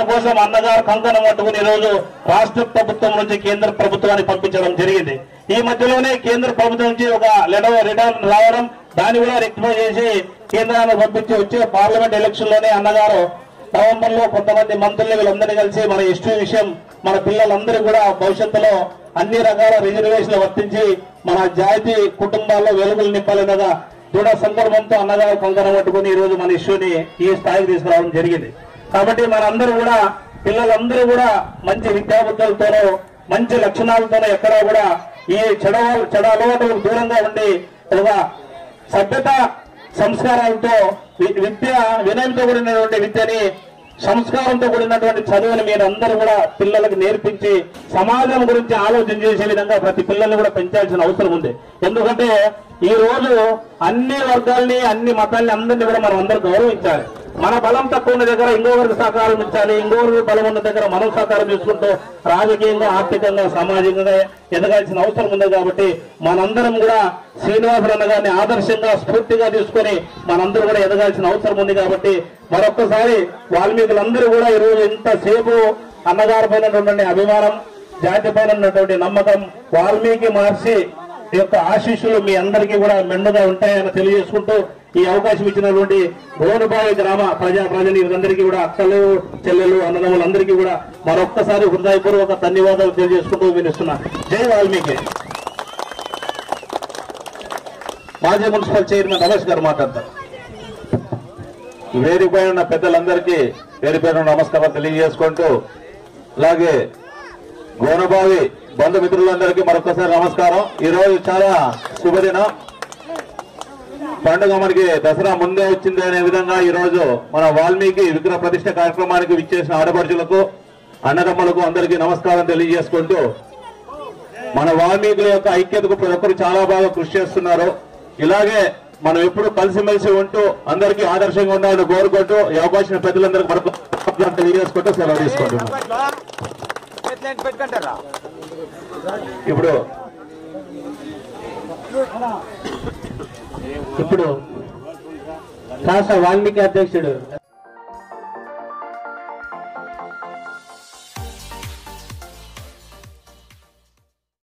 దానికోసం అన్నగారు కంకణం పట్టుకుని ఈ రోజు రాష్ట్ర ప్రభుత్వం నుంచి కేంద్ర ప్రభుత్వానికి పంపించడం జరిగింది ఈ మధ్యలోనే కేంద్ర ప్రభుత్వం నుంచి ఒక లెటర్ రిటర్న్ రావడం దాన్ని కూడా రెక్టిఫై చేసి కేంద్రానికి పంపించి వచ్చే పార్లమెంట్ ఎలక్షన్ లోనే అన్నగారు నవంబర్ లో కొంతమంది మంత్రులు వీళ్ళందరినీ కలిసి మన హిస్టరీ విషయం మన పిల్లలందరూ కూడా భవిష్యత్తులో అన్ని రకాల రిజర్వేషన్లు వర్తించి మన జాతి కుటుంబాల్లో వెలుగులు నింపాలనగా దృఢ సందర్భంతో అన్నగారు కంకణం పట్టుకుని ఈ రోజు మన ఇష్యూని ఈ స్థాయికి తీసుకురావడం జరిగింది కాబట్టి మనందరూ కూడా పిల్లలందరూ కూడా మంచి విద్యాబుద్ధులతోనూ మంచి లక్షణాలతోనూ ఎక్కడా కూడా ఈ చెడ చెడ అలవాటులకు దూరంగా ఉండి ఒక సభ్యత సంస్కారాలతో వి- విద్య వినయంతో కూడినటువంటి విద్యని సంస్కారంతో కూడినటువంటి చదువుని మీరు అందరూ కూడా పిల్లలకు నేర్పించి సమాజం గురించి ఆలోచన చేసే విధంగా ప్రతి పిల్లల్ని కూడా పెంచాల్సిన అవసరం ఉంది ఎందుకంటే ఈ రోజు అన్ని వర్గాల్ని అన్ని మతాల్ని అందరినీ కూడా మనం అందరూ గౌరవించాలి మన బలం తక్కువ ఉన్న దగ్గర ఇంకొకరికి సహకారం ఇచ్చాలి ఇంకొకరికి బలం ఉన్న దగ్గర మనం సహకారం తీసుకుంటూ రాజకీయంగా ఆర్థికంగా సామాజికంగా ఎదగాల్సిన అవసరం ఉంది కాబట్టి మనందరం కూడా శ్రీనివాసరన్న గారిని ఆదర్శంగా స్ఫూర్తిగా తీసుకొని మనందరూ కూడా ఎదగాల్సిన అవసరం ఉంది కాబట్టి మరొక్కసారి వాల్మీకులందరూ కూడా ఈరోజు ఇంతసేపు అన్నగారి పైన ఉన్నటువంటి అభిమానం జాతి పైన ఉన్నటువంటి నమ్మకం వాల్మీకి మహర్షి యొక్క ఆశీస్సులు మీ అందరికీ కూడా మెండుగా ఉంటాయని తెలియజేసుకుంటూ ఈ అవకాశం ఇచ్చినటువంటి గోనుబావి గ్రామ ప్రజా ప్రజలందరికీ కూడా అక్కలు చెల్లెలు అన్నదమ్ములందరికీ కూడా మరొక్కసారి హృదయపూర్వక ధన్యవాదాలు తెలియజేసుకుంటూ వినిస్తున్నా జై వాల్మీకి మాజీ మున్సిపల్ చైర్మన్ రమేష్ గారు మాట్లాడతారు వేదిక పైన ఉన్న పెద్దలందరికీ పేరు పేరు నమస్కారం తెలియజేసుకుంటూ అలాగే గోనబావి బంధుమిత్రులందరికీ మరొకసారి నమస్కారం ఈ రోజు చాలా శుభదినం పండుగ మనకి దసరా ముందే వచ్చింది అనే విధంగా ఈ రోజు మన వాల్మీకి విగ్రహ ప్రతిష్ట కార్యక్రమానికి విచ్చేసిన ఆడపడుచులకు అన్నదమ్ములకు అందరికీ నమస్కారం తెలియజేసుకుంటూ మన వాల్మీకుల యొక్క ఐక్యతకు ప్రతి ఒక్కరు చాలా బాగా కృషి చేస్తున్నారు ఇలాగే మనం ఎప్పుడు కలిసిమెలిసి ఉంటూ అందరికీ ఆదర్శంగా ఉండాలని కోరుకుంటూ ఈ అవకాశం పెద్దలందరికీ మరొక తెలియజేసుకుంటూ సెలవు తీసుకుంటున్నాం పెట్టుకుంటారా ఇప్పుడు ఇప్పుడు రాష్ట్ర వాల్మీకి అధ్యక్షుడు